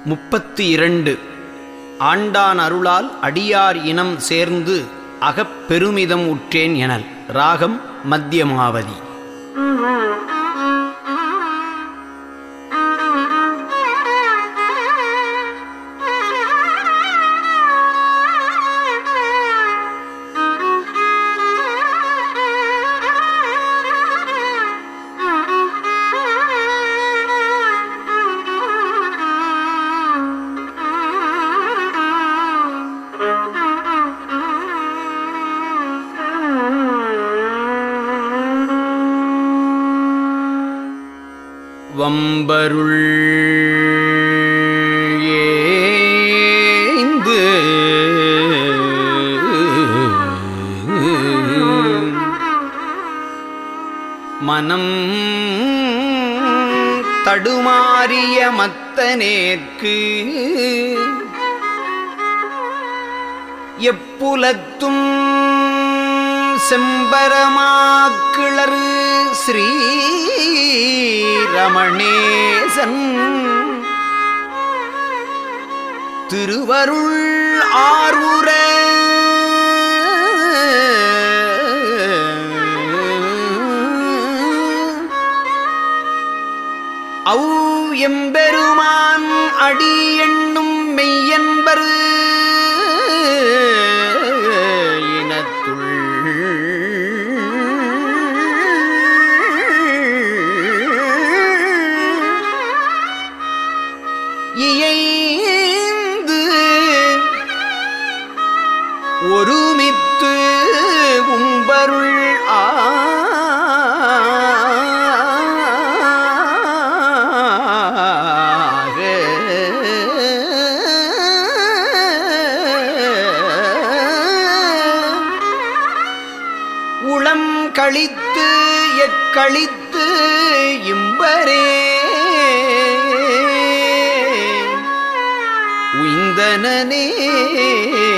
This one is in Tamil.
முப்பத்தி இரண்டு ஆண்டான் அருளால் அடியார் இனம் சேர்ந்து அகப்பெருமிதம் உற்றேன் எனல் ராகம் மத்தியமாவதி வம்பருள் ஏந்து மனம் தடுமாறிய மத்தனேற்கு எப்புலத்தும் செம்பரமாக்கிளறு ஸ்ரீரமணேசன் திருவருள் ஆரூர அவ் எம்பெருமான் அடி எண்ணும் மெய்யன்பரு இனத்துள் இயைந்து ஒருமித்து உம்பருள் ஆக உளம் கழித்து எக்களித்து இம்பரே உய்ந்தனனே